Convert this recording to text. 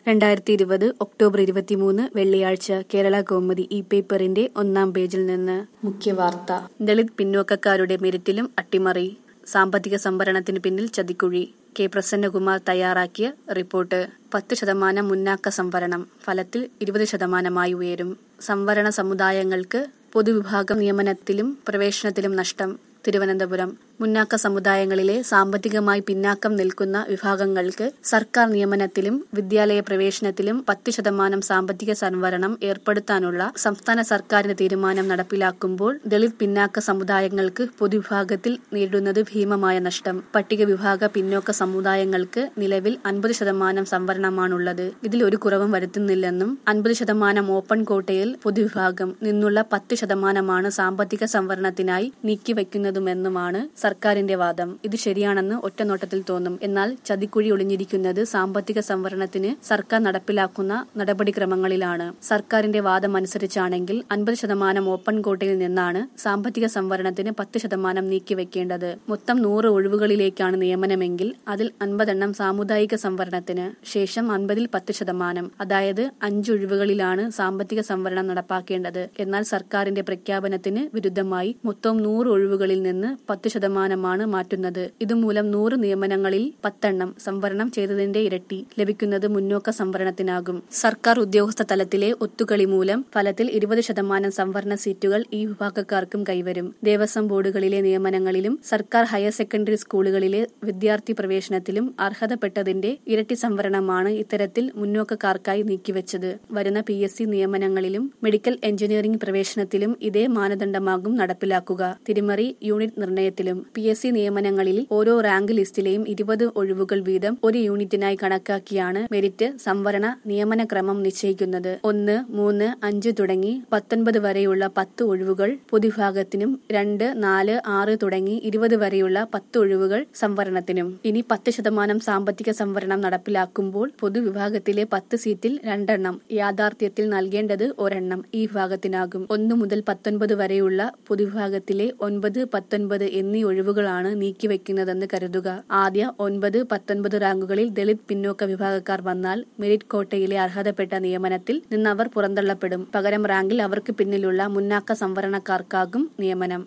രണ്ടായിരത്തി ഇരുപത് ഒക്ടോബർ ഇരുപത്തിമൂന്ന് വെള്ളിയാഴ്ച കേരള കൗമുദി ഈ പേപ്പറിന്റെ ഒന്നാം പേജിൽ നിന്ന് മുഖ്യവാർത്ത ദളിത് പിന്നോക്കക്കാരുടെ മെരിറ്റിലും അട്ടിമറി സാമ്പത്തിക സംവരണത്തിന് പിന്നിൽ ചതിക്കുഴി കെ പ്രസന്നകുമാർ തയ്യാറാക്കിയ റിപ്പോർട്ട് പത്ത് ശതമാനം മുന്നാക്ക സംവരണം ഫലത്തിൽ ഇരുപത് ശതമാനമായി ഉയരും സംവരണ സമുദായങ്ങൾക്ക് പൊതുവിഭാഗം നിയമനത്തിലും പ്രവേശനത്തിലും നഷ്ടം തിരുവനന്തപുരം മുന്നാക്ക സമുദായങ്ങളിലെ സാമ്പത്തികമായി പിന്നാക്കം നിൽക്കുന്ന വിഭാഗങ്ങൾക്ക് സർക്കാർ നിയമനത്തിലും വിദ്യാലയ പ്രവേശനത്തിലും പത്ത് ശതമാനം സാമ്പത്തിക സംവരണം ഏർപ്പെടുത്താനുള്ള സംസ്ഥാന സർക്കാരിന്റെ തീരുമാനം നടപ്പിലാക്കുമ്പോൾ ദളിത് പിന്നാക്ക സമുദായങ്ങൾക്ക് പൊതുവിഭാഗത്തിൽ നേരിടുന്നത് ഭീമമായ നഷ്ടം പട്ടിക വിഭാഗ പിന്നോക്ക സമുദായങ്ങൾക്ക് നിലവിൽ അൻപത് ശതമാനം സംവരണമാണുള്ളത് ഇതിൽ ഒരു കുറവും വരുത്തുന്നില്ലെന്നും അൻപത് ശതമാനം ഓപ്പൺ കോട്ടയിൽ പൊതുവിഭാഗം നിന്നുള്ള പത്ത് ശതമാനമാണ് സാമ്പത്തിക സംവരണത്തിനായി നീക്കിവെക്കുന്നതുമെന്നുമാണ് സർക്കാരിന്റെ വാദം ഇത് ശരിയാണെന്ന് ഒറ്റനോട്ടത്തിൽ തോന്നും എന്നാൽ ചതിക്കുഴി ഒളിഞ്ഞിരിക്കുന്നത് സാമ്പത്തിക സംവരണത്തിന് സർക്കാർ നടപ്പിലാക്കുന്ന നടപടിക്രമങ്ങളിലാണ് സർക്കാരിന്റെ വാദം അനുസരിച്ചാണെങ്കിൽ അൻപത് ശതമാനം ഓപ്പൺ കോട്ടയിൽ നിന്നാണ് സാമ്പത്തിക സംവരണത്തിന് പത്ത് ശതമാനം നീക്കിവെക്കേണ്ടത് മൊത്തം നൂറ് ഒഴിവുകളിലേക്കാണ് നിയമനമെങ്കിൽ അതിൽ അൻപതെണ്ണം സാമുദായിക സംവരണത്തിന് ശേഷം അൻപതിൽ പത്ത് ശതമാനം അതായത് അഞ്ച് ഒഴിവുകളിലാണ് സാമ്പത്തിക സംവരണം നടപ്പാക്കേണ്ടത് എന്നാൽ സർക്കാരിന്റെ പ്രഖ്യാപനത്തിന് വിരുദ്ധമായി മൊത്തം നൂറ് ഒഴിവുകളിൽ നിന്ന് പത്ത് ശതമാനമാണ് മാറ്റുന്നത് ഇതുമൂലം നൂറ് നിയമനങ്ങളിൽ പത്തെണ്ണം സംവരണം ചെയ്തതിന്റെ ഇരട്ടി ലഭിക്കുന്നത് മുന്നോക്ക സംവരണത്തിനാകും സർക്കാർ ഉദ്യോഗസ്ഥ തലത്തിലെ ഒത്തുകളി മൂലം ഫലത്തിൽ ഇരുപത് ശതമാനം സംവരണ സീറ്റുകൾ ഈ വിഭാഗക്കാർക്കും കൈവരും ദേവസ്വം ബോർഡുകളിലെ നിയമനങ്ങളിലും സർക്കാർ ഹയർ സെക്കൻഡറി സ്കൂളുകളിലെ വിദ്യാർത്ഥി പ്രവേശനത്തിലും അർഹതപ്പെട്ടതിന്റെ ഇരട്ടി സംവരണമാണ് ഇത്തരത്തിൽ മുന്നോക്കക്കാർക്കായി നീക്കിവെച്ചത് വരുന്ന പി എസ് സി നിയമനങ്ങളിലും മെഡിക്കൽ എഞ്ചിനീയറിംഗ് പ്രവേശനത്തിലും ഇതേ മാനദണ്ഡമാകും നടപ്പിലാക്കുക തിരിമറി യൂണിറ്റ് നിർണയത്തിലും പി എസ് സി നിയമനങ്ങളിൽ ഓരോ റാങ്ക് ലിസ്റ്റിലെയും ഇരുപത് ഒഴിവുകൾ വീതം ഒരു യൂണിറ്റിനായി കണക്കാക്കിയാണ് മെരിറ്റ് സംവരണ നിയമനക്രമം നിശ്ചയിക്കുന്നത് ഒന്ന് മൂന്ന് അഞ്ച് തുടങ്ങി പത്തൊൻപത് വരെയുള്ള പത്ത് ഒഴിവുകൾ പൊതുവിഭാഗത്തിനും രണ്ട് നാല് ആറ് തുടങ്ങി ഇരുപത് വരെയുള്ള പത്ത് ഒഴിവുകൾ സംവരണത്തിനും ഇനി പത്ത് ശതമാനം സാമ്പത്തിക സംവരണം നടപ്പിലാക്കുമ്പോൾ പൊതുവിഭാഗത്തിലെ പത്ത് സീറ്റിൽ രണ്ടെണ്ണം യാഥാർത്ഥ്യത്തിൽ നൽകേണ്ടത് ഒരെണ്ണം ഈ വിഭാഗത്തിനാകും ഒന്നു മുതൽ പത്തൊൻപത് വരെയുള്ള പൊതുവിഭാഗത്തിലെ ഒൻപത് പത്തൊൻപത് എന്നീ ഒഴിവുകളാണ് നീക്കിവെക്കുന്നതെന്ന് കരുതുക ആദ്യ ഒൻപത് പത്തൊൻപത് റാങ്കുകളിൽ ദളിത് പിന്നോക്ക വിഭാഗക്കാർ വന്നാൽ മെറിറ്റ് കോട്ടയിലെ അർഹതപ്പെട്ട നിയമനത്തിൽ നിന്ന് അവർ പുറന്തള്ളപ്പെടും പകരം റാങ്കിൽ അവർക്ക് പിന്നിലുള്ള മുന്നാക്ക സംവരണക്കാർക്കാകും നിയമനം